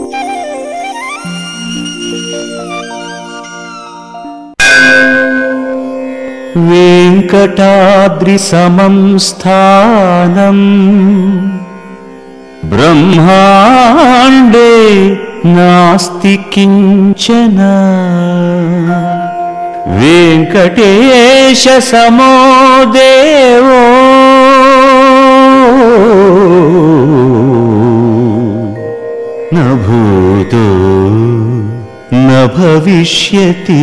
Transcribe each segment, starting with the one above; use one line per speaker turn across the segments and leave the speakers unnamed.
वेङ्कटाद्रिसमं स्थानम् ब्रह्माण्डे नास्ति किञ्चन वेङ्कटेशसमो देवो न भूतो न भविष्यति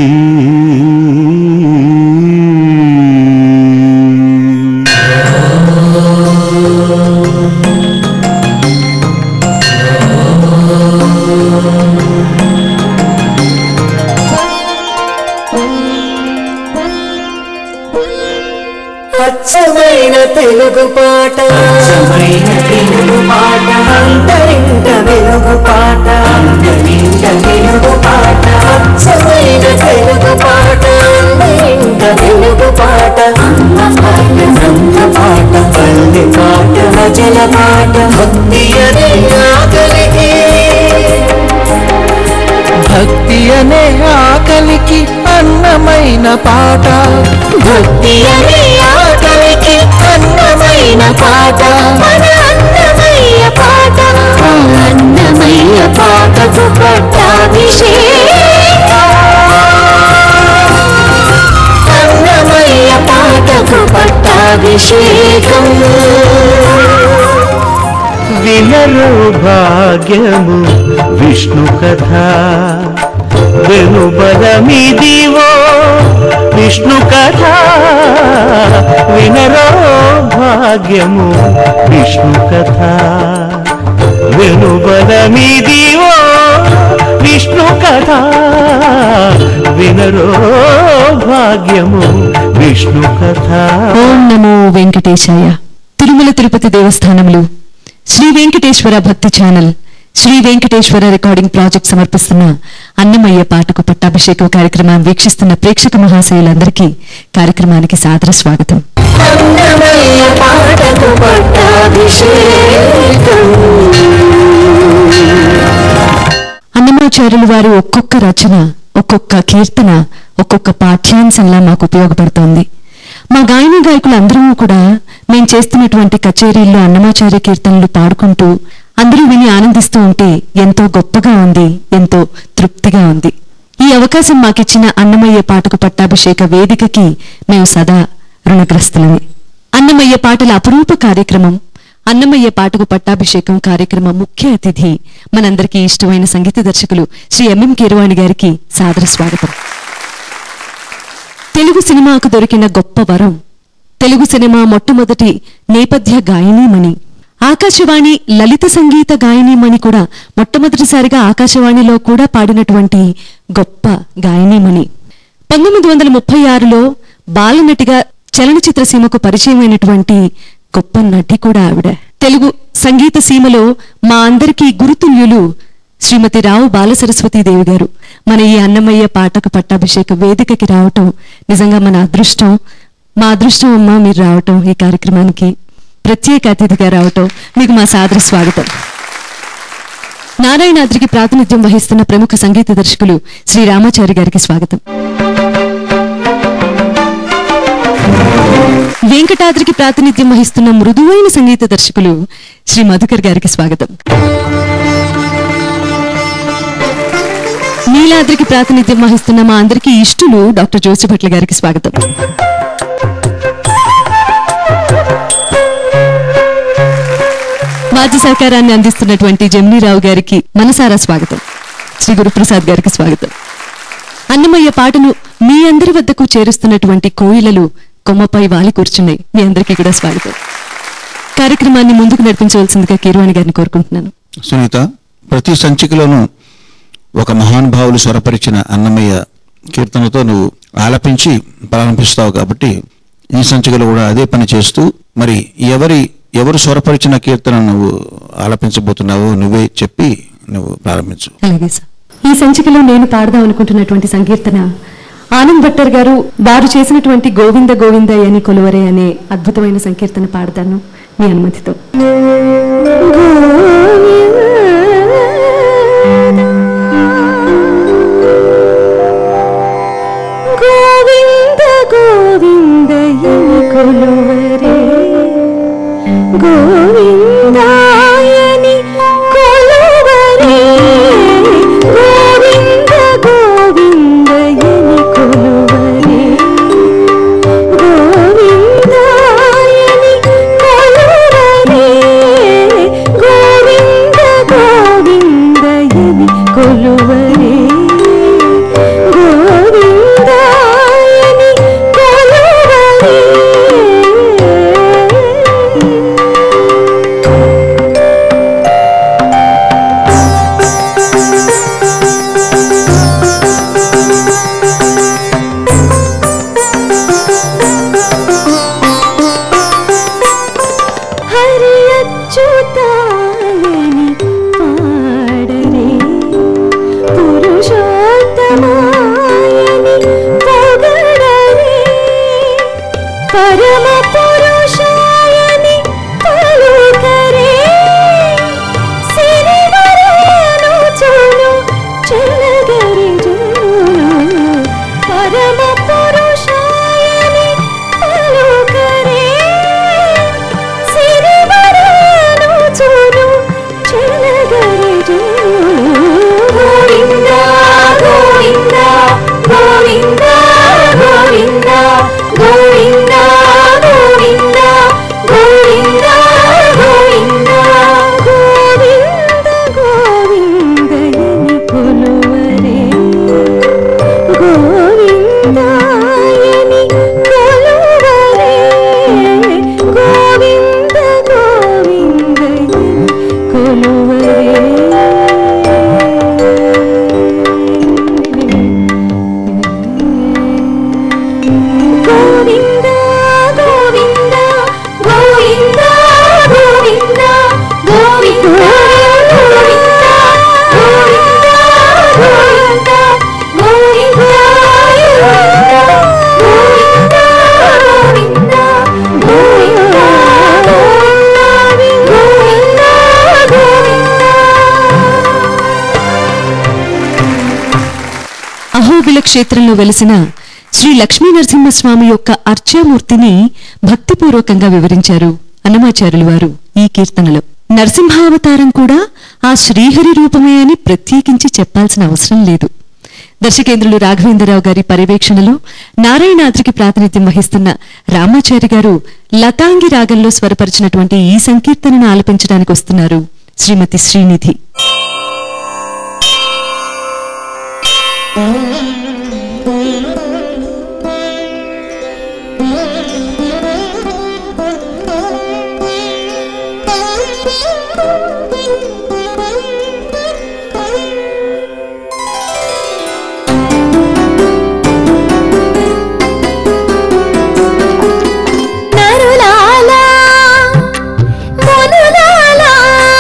అచ్చమైన తెలుగు పాట అచ్చమైన తెలుగు పాట అంతరింట వెలుగు పాట అంతరింట వెలుగు పాట అచ్చమైన తెలుగు పాట అంతరింట వెలుగు పాట అమ్మ పాట బ్రహ్మ పాట పల్లె పాట భజన పాట భక్తి అనే ఆకలికి
భక్తి అనే ఆకలికి అన్నమైన పాట
భక్తి అనే ఆకలికి అన్నమైన పాట మన అన్నమయ్య పాట ఆ అన్నమయ్య పాటకు పట్టాభిషేకం అన్నమయ్య పాటకు పట్టాభిషేకం
వినరు భాగ్యము విష్ణు కథ వెనుబలమిదివో విష్ణు కథ వినరో భాగ్యము విష్ణు కథ వెనుబలమిదివో విష్ణు కథ వినరో భాగ్యము విష్ణు కథ
ఓం నమో వెంకటేశాయ తిరుమల తిరుపతి దేవస్థానములు శ్రీ వెంకటేశ్వర భక్తి channel Sri Venkateswara recording project సమర్పిస్తున్న అన్నమయ్య పాటకు పట్టాభిషేకం కార్యక్రమాన్ని వీక్షిస్తున్న ప్రేక్షక మహాశయులందరికీ కార్యక్రమానికి సాదర స్వాగతం
అన్నమయ్య పాటకు పట్టాభిషేకం
అన్నమాచార్యులు వారి ఒక్కొక్క రచన ఒక్కొక్క కీర్తన ఒక్కొక్క పాఠ్యాంశంలా మాకు ఉపయోగపడుతోంది మా గాయని గాయకులందరూ కూడా మేం చేస్తున్నటువంటి కచేరీల్లో అన్నమాచార్య కీర్తనలు పాడుకుంటూ అందరూ విని ఆనందిస్తూ ఉంటే ఎంతో గొప్పగా ఉంది ఎంతో తృప్తిగా ఉంది ఈ అవకాశం మాకిచ్చిన అన్నమయ్య పాటకు పట్టాభిషేక వేదికకి మేము సదా రుణగ్రస్తులమే అన్నమయ్య పాటల అపురూప కార్యక్రమం అన్నమయ్య పాటకు పట్టాభిషేకం కార్యక్రమ ముఖ్య అతిథి మనందరికీ ఇష్టమైన సంగీత దర్శకులు శ్రీ ఎంఎం కీరవాణి గారికి సాదర స్వాగతం తెలుగు సినిమాకు దొరికిన గొప్ప వరం తెలుగు సినిమా మొట్టమొదటి నేపథ్య గాయనీమణి ఆకాశవాణి లలిత సంగీత గాయనీమణి కూడా మొట్టమొదటిసారిగా ఆకాశవాణిలో కూడా పాడినటువంటి గొప్ప గాయనీమణి పంతొమ్మిది వందల ముప్పై ఆరులో బాలనటిగా చలనచిత్ర సీమకు పరిచయమైనటువంటి గొప్ప నటి కూడా ఆవిడ తెలుగు సంగీత సీమలో మా అందరికీ గురుతుల్యులు శ్రీమతి రావు బాలసరస్వతీదేవి గారు మన ఈ అన్నమయ్య పాటకు పట్టాభిషేక వేదికకి రావటం నిజంగా మన అదృష్టం మా అదృష్టం అమ్మా మీరు రావటం ఈ కార్యక్రమానికి ప్రత్యేక అతిథిగా రావటం మీకు మా సాదర స్వాగతం నారాయణాద్రికి ప్రాతినిధ్యం వహిస్తున్న ప్రముఖ సంగీత దర్శకులు శ్రీ రామాచారి గారికి స్వాగతం వెంకటాద్రికి ప్రాతినిధ్యం వహిస్తున్న మృదువైన సంగీత దర్శకులు శ్రీ మధుకర్ గారికి స్వాగతం నీలాద్రికి ప్రాతినిధ్యం వహిస్తున్న మా అందరికీ ఇష్టులు డాక్టర్ జోసిభట్ల గారికి స్వాగతం వాద్య సహకారాన్ని అందిస్తున్నటువంటి జమినీరావు గారికి మనసారా స్వాగతం శ్రీ గురుప్రసాద్ గారికి స్వాగతం అన్నమయ్య పాటను మీ అందరి వద్దకు చేరుస్తున్నటువంటి కోయిలలు కొమ్మపై వాలి కూర్చున్నాయి మీ అందరికీ కూడా స్వాగతం కార్యక్రమాన్ని ముందుకు నడిపించవలసిందిగా కీరవాణి గారిని కోరుకుంటున్నాను
సునీత ప్రతి సంచికలోనూ ఒక మహానుభావులు స్వరపరిచిన అన్నమయ్య కీర్తనతో నువ్వు ఆలపించి ప్రారంభిస్తావు కాబట్టి ఈ సంచికలో కూడా అదే పని చేస్తూ మరి ఎవరి ఎవరు స్వరపరిచిన కీర్తన నువ్వు ఆలపించబోతున్నావో నువ్వే చెప్పి నువ్వు ప్రారంభించు
అలాగే సార్ ఈ సంచికలో నేను పాడదాం అనుకుంటున్నటువంటి సంకీర్తన ఆనంద్ భట్టర్ గారు వారు చేసినటువంటి గోవింద గోవిందయ్య అని కొలువరే అనే అద్భుతమైన సంకీర్తన పాడతాను మీ అనుమతితో గోవింద
గోవిందాయని కొలువరే గోవింద గోవిందయని కొలువరే గోవిందాయని కొలువరే గోవింద గోవిందయని కొలువరే గోవిందాయని కొలువరే హరి అచ్యుతాయని పాడరే పురుషోత్తమాయని పొగడరే పరమ పురుషాయని పలుకరే సిరివరను చూను చెలగరి జును పరమ పురుషాయని పలుకరే సిరివరను చూను చెలగరి జును గోవింద గోవింద గోవింద గోవింద గోవింద గోవింద గోవింద గోవింద గోవింద గోవిందయని కొలువరే గోవిందాయని కొలువరే గోవింద గోవిందయని కొలువరే గోవింద గోవింద గోవింద గోవింద గోవింద గోవింద గోవింద గోవింద గోవింద గోవింద గోవింద గోవింద గోవింద గోవింద
అహోబిల క్షేత్రంలో వెలిసిన శ్రీ లక్ష్మీ నరసింహస్వామి యొక్క అర్చామూర్తిని భక్తిపూర్వకంగా వివరించారు అన్నమాచార్యులు వారు ఈ కీర్తనలో నరసింహావతారం కూడా ఆ శ్రీహరి రూపమే అని ప్రత్యేకించి చెప్పాల్సిన అవసరం లేదు దర్శకేంద్రులు రాఘవేంద్రరావు గారి పర్యవేక్షణలో నారాయణాద్రికి ప్రాతినిధ్యం వహిస్తున్న రామాచారి గారు లతాంగి రాగంలో స్వరపరిచినటువంటి ఈ సంకీర్తనను ఆలపించడానికి వస్తున్నారు శ్రీమతి శ్రీనిధి
నరులాలా మునులాలా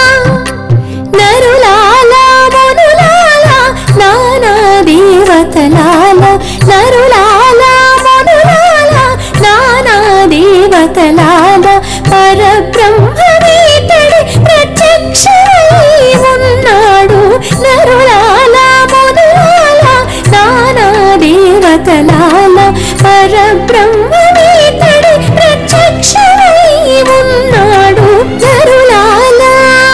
నరులాలా మునులాలా నానా దేవతలాల నరులాలా మునులాలా నానా దేవతలాల పరబ్రహ్మవేతడి ప్రత్యక్షమై ఉన్నాడు నరులాలా మునులాలా నానా దేవతలాల పరబ్రహ్మవేతడి ప్రత్యక్షమై ఉన్నాడు నరులాలా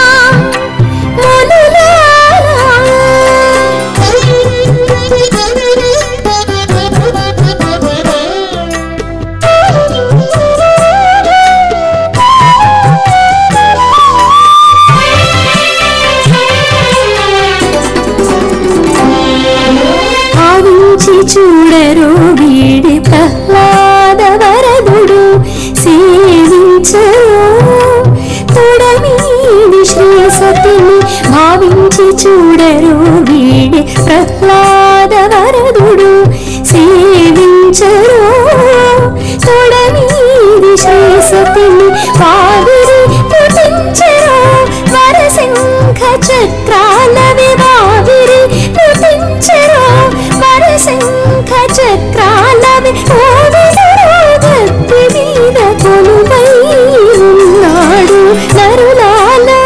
భావించి చూడరు వీడి ప్రహ్లాద వరదుడు సేవించరు తొడమీది శ్రీ సతిని భావించి చూడరు వీడి ప్రహ్లాద వరదుడు సేవించరు తొడమీది శ్రీ సతిని వాగురి పుటించరు వరసింఖ చక్రాల వివావిరి పుటించరు వరసింఖ చక్రాల వివావిరు భక్తి మీద కొలువై ఉన్నాడు నరులాలా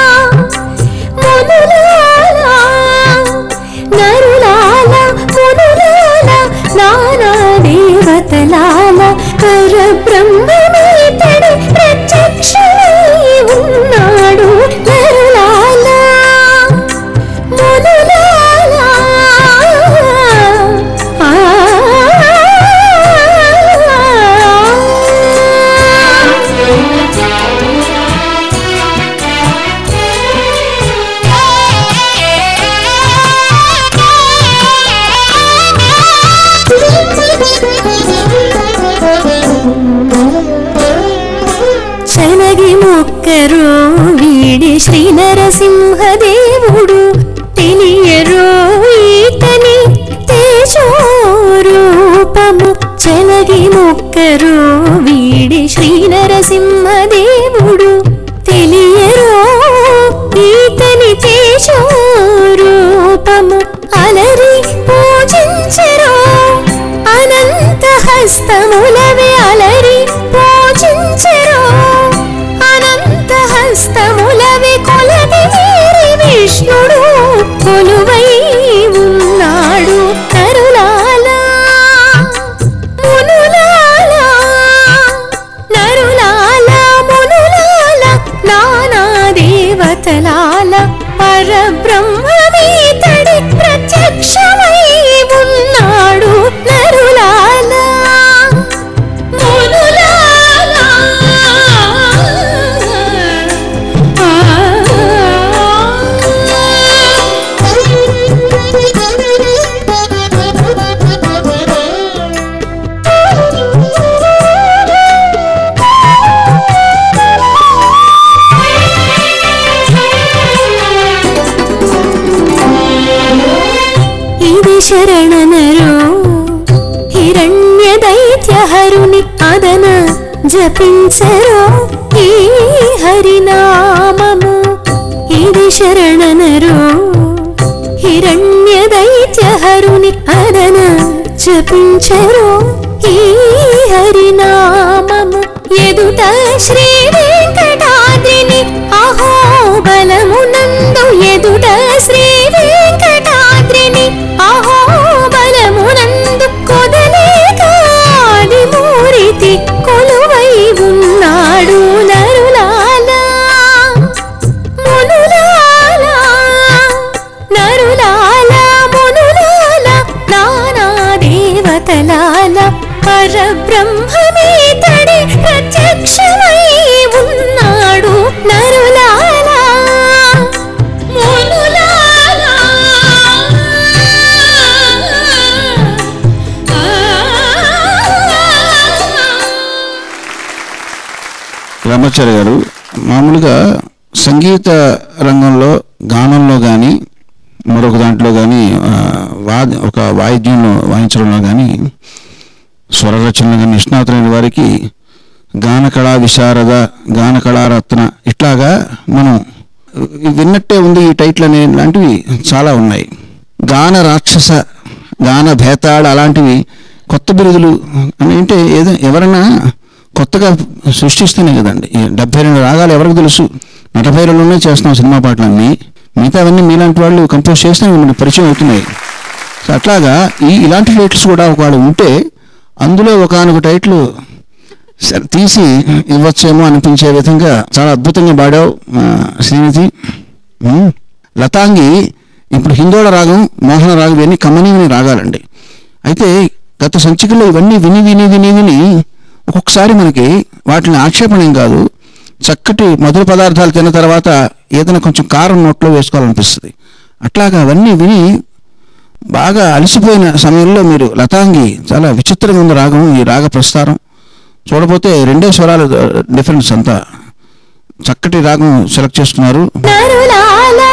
మునులాలా నరులాల మునులాల నానా దేవతలాల పరబ్రహ్మమేతడి ప్రత్యక్షమై శ్రీ నరసింహదేవుడు తెలియరో ఈతని తేజోరూపము చెలగి మొక్కరు వీడి శ్రీ నరసింహదేవుడు తెలియరో ఈతని తేజోరూపము అలరి పూజించరో అనంత హస్తములవే అలరి పూజించరో అనంత హస్తములవి కొలది మీరి విష్ణుడు కొలువై ఉన్నాడు నరులాలా మునులాలా నరులాల మునులాల నానా దేవతలాల పరబ్రహ్మమీతడి ప్రత్యక్షమై ఉన్నాడు నరులాల మునులాల ఇది శరణనరు హిరణ్య దైత్యహరుని అదన జపించరు ఈ హరినామము ఇది శరణనరు హిరణ్య దైత్యహరుని అదన జపించరు ఈ హరినామము ఎదుట శ్రీ వెంకటాద్రిని అహో బలమునందు ఎదుట శ్రీ వెంకటాద్రిని అహో బలమునందు కొదలేకాది మూరితి కొలువై ఉన్నాడు నరులాలా మునులాల నరులాల మునులాల నానా దేవతలాల పరబ్రహ్మమీతడి ప్రత్యక్షమై ఉన్నాడు నరులాల మునులాల
రామాచార్య గారు మామూలుగా సంగీత రంగంలో గానంలో కానీ మరొక దాంట్లో కానీ వా ఒక వాయిద్యంలో వాయించడంలో కానీ స్వర రచనలు కానీ నిష్ణాతులైన వారికి గాన కళా విశారద గాన కళారత్న ఇట్లాగా మనం విన్నట్టే ఉంది ఈ టైటిల్ అనే లాంటివి చాలా ఉన్నాయి గాన రాక్షస గాన భేతాళ అలాంటివి కొత్త బిరుదులు అని అంటే ఏదో ఎవరైనా కొత్తగా సృష్టిస్తేనే కదండి ఈ డెబ్బై రెండు రాగాలు ఎవరికి తెలుసు నటభైరలోనే చేస్తున్నాం సినిమా పాటలన్నీ మిగతావన్నీ మీలాంటి వాళ్ళు కంపోజ్ చేస్తే మనకి పరిచయం అవుతున్నాయి సో అట్లాగా ఈ ఇలాంటి టైటిల్స్ కూడా ఒకవేళ ఉంటే అందులో ఒకనొక టైటిల్ సరే తీసి ఇవ్వచ్చేమో అనిపించే విధంగా చాలా అద్భుతంగా పాడావు ఆ, శ్రీనిధి ఉమ్. లతాంగి ఇప్పుడు హిందోళ రాగం మోహన రాగం ఇవన్నీ కమ్మనీవిని రాగాలండి అయితే గత సంచికలో ఇవన్నీ విని విని విని విని ఒక్కొక్కసారి మనకి వాటిని ఆక్షేపణ ఏం కాదు చక్కటి మధుర పదార్థాలు తిన్న తర్వాత ఏదైనా కొంచెం కారం నోట్లో వేసుకోవాలనిపిస్తుంది అట్లాగా అవన్నీ విని బాగా అలసిపోయిన సమయంలో మీరు లతాంగి చాలా విచిత్రంగా ఉంది రాగం ఈ రాగ ప్రస్తారం చూడపోతే రెండే స్వరాలు డిఫరెన్స్ అంతా చక్కటి రాగం సెలెక్ట్ చేసుకున్నారు
నరులాలా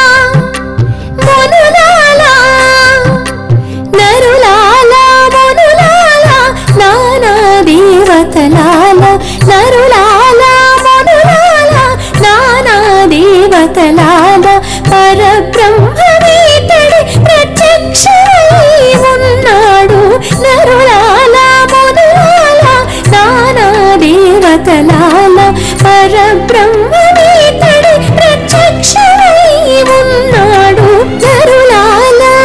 మునులాలా నరులాలా మునులాలా నానా దేవతలాల నరులాలా మునులాలా నానా దేవతలాల పరబ్రహ్మమీతడి ప్రత్యక్షమై ఉన్నాడు నరులాలా మునులాలా నానా దేవతలాల పరబ్రహ్మమీతడి ప్రత్యక్షమై ఉన్నాడు నరులాలా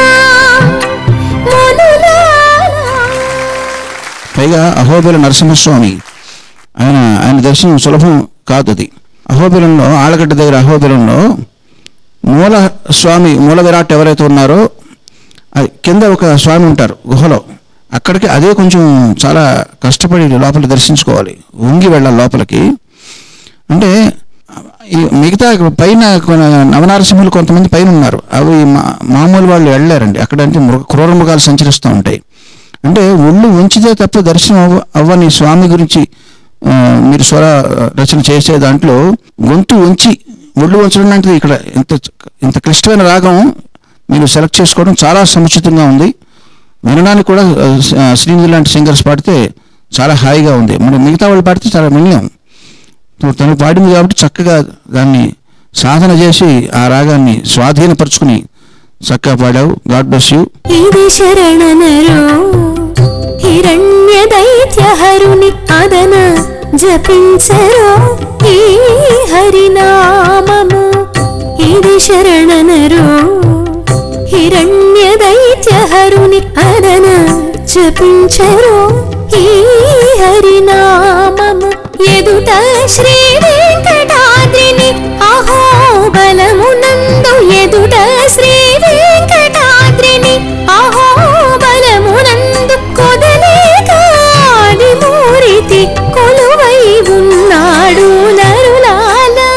మునులాలా
పైగా అహోబిల నరసింహస్వామి ఆయన ఆయన దర్శనం సులభం కాదు అది అహోబిలంలో ఆలగడ్డ దగ్గర అహోబిలంలో మూల స్వామి మూల విరాట్ ఎవరైతే ఉన్నారో అది కింద ఒక స్వామి ఉంటారు గుహలో అక్కడికి అదే కొంచెం చాలా కష్టపడి లోపల దర్శించుకోవాలి వంగి వెళ్ళాలి లోపలికి అంటే ఈ మిగతా పైన కొన- నవనారసింహులు కొంతమంది పైన ఉన్నారు అవి మా- మామూలు వాళ్ళు వెళ్ళారండి అక్కడ అంటే మృగ క్రూర మృగాలు సంచరిస్తూ ఉంటాయి అంటే ఒళ్ళు ఉంచితే తప్ప దర్శనం అవ్వ అవ్వని స్వామి గురించి ఆ, మీరు స్వర రచన చేసే దాంట్లో గొంతు ఉంచి ఒళ్ళు వంచడం లాంటిది ఇక్కడ ఇంత ఇంత క్లిష్టమైన రాగం మీరు సెలెక్ట్ చేసుకోవడం చాలా సముచితంగా ఉంది వినడానికి కూడా ఆ, శ్రీనిధి లాంటి సింగర్స్ పాడితే చాలా హాయిగా ఉంది మరి మిగతా వాళ్ళు పాడితే చాలా మినియం తను పాడింది కాబట్టి చక్కగా దాన్ని సాధన చేసి ఆ రాగాన్ని స్వాధీనపరుచుకుని చక్కగా పాడావు గాడ్ బ్లెస్ యూ
ఇది శరణనరో హిరణ్య దైత్యహరుని అదన జపించరో ఈ హరినామము ఇది శరణనరో హిరణ్య దైత్యహరుని అదన జపించరో ఈ హరినామము ఎదుట శ్రీ వెంకటాద్రిని అహో బలమునందు ఎదుట శ్రీ వెంకటాద్రిని అహో బలమునందు కొదలేకాది మూరితి కొలువై ఉన్నాడు నరులాలా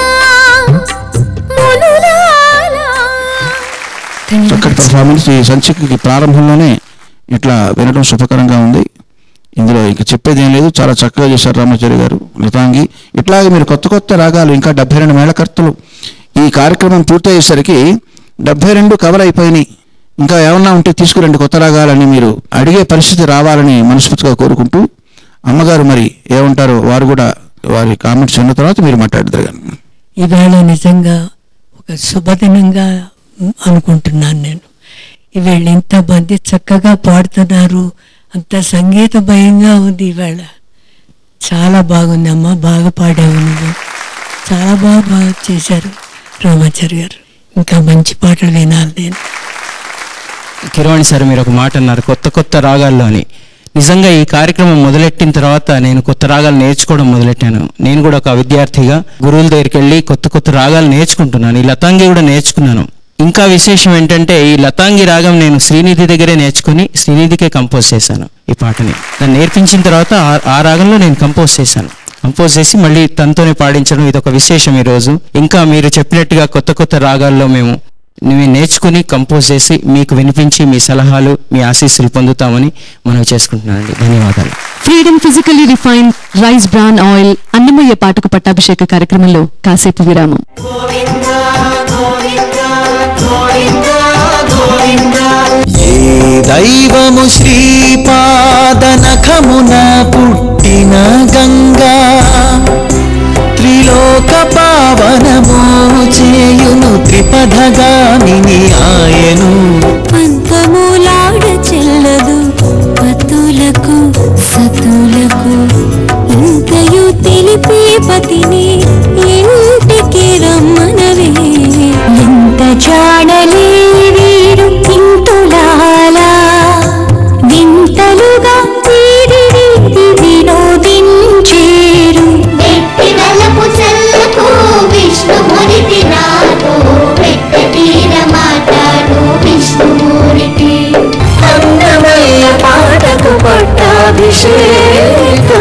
మునులాలా
చక్కటి పర్ఫార్మెన్స్ ఈ సంచికకి ప్రారంభంలోనే ఇట్లా వినడం సుఖకరంగా ఉంది ఇందులో ఇక చెప్పేది ఏం లేదు చాలా చక్కగా చేశారు రామాచారి గారు లతాంగి ఇట్లాగే మీరు కొత్త కొత్త రాగాలు ఇంకా డెబ్బై రెండు మేళకర్తలు ఈ కార్యక్రమం పూర్తయ్యేసరికి డెబ్బై రెండు కవర్ అయిపోయినాయి ఇంకా ఏమన్నా ఉంటే తీసుకురండి కొత్త రాగాలని మీరు అడిగే పరిస్థితి రావాలని మనస్ఫూర్తిగా కోరుకుంటూ అమ్మగారు మరి ఏమంటారో వారు కూడా వారి కామెంట్స్ విన్న తర్వాత మీరు మాట్లాడతారు కానీ
ఈవేళ నిజంగా ఒక శుభదినంగా అనుకుంటున్నాను నేను ఈవేళ ఇంతమంది చక్కగా పాడుతున్నారు అంత సంగీతమయంగా ఉంది ఈవేళ చాలా బాగుంది అమ్మ బాగా పాడావు నువ్వు చాలా బాగా బాగా చేశారు రామాచారి గారు ఇంకా మంచి పాటలు వినాలి నేను
కిరవాణి సార్ మీరు ఒక మాట అన్నారు కొత్త కొత్త రాగాల్లో అని నిజంగా ఈ కార్యక్రమం మొదలెట్టిన తర్వాత నేను కొత్త రాగాలు నేర్చుకోవడం మొదలెట్టాను నేను కూడా ఒక విద్యార్థిగా గురువుల దగ్గరికి వెళ్ళి కొత్త కొత్త రాగాలు నేర్చుకుంటున్నాను ఈ లతాంగి కూడా నేర్చుకున్నాను ఇంకా విశేషం ఏంటంటే ఈ లతాంగి రాగం నేను శ్రీనిధి దగ్గరే నేర్చుకుని శ్రీనిధికే కంపోజ్ చేశాను ఈ పాటని దాన్ని నేర్పించిన తర్వాత ఆ- ఆ రాగంలో నేను కంపోజ్ చేశాను కంపోజ్ చేసి మళ్ళీ తనతోనే పాడించడం ఇది ఒక విశేషం ఈరోజు ఇంకా మీరు చెప్పినట్టుగా కొత్త కొత్త రాగాల్లో మేము మేము నేర్చుకుని కంపోజ్ చేసి మీకు వినిపించి మీ సలహాలు మీ ఆశీస్సులు పొందుతామని మనం చేసుకుంటున్నానండి ధన్యవాదాలు
freedom physically refined rice bran oil Annamayya పాటకు పట్టాభిషేక కార్యక్రమంలో కాసేపు విరామం
ఏ దైవము శ్రీపాదనఖమున పుట్టిన గంగా త్రిలోక పావనము చేయును త్రిపథగామిని ఆయను
పంతములాడ చెల్లదు పతులకు సతులకు ఇంతయు తెలిపే పతిని ఇంటికి రమ్మనవే ఎంత జాడలే వీరు ఇంటులాలా వింతలుగా వీరి వీరి వినోదించేరు
వెలపు చల్లకు విష్ణుమూర్తి నాడు పెట్ట తీర మాట్లాడు విష్ణుమూర్తి
అన్నమయ్య పాటకు పట్టాభిషేకం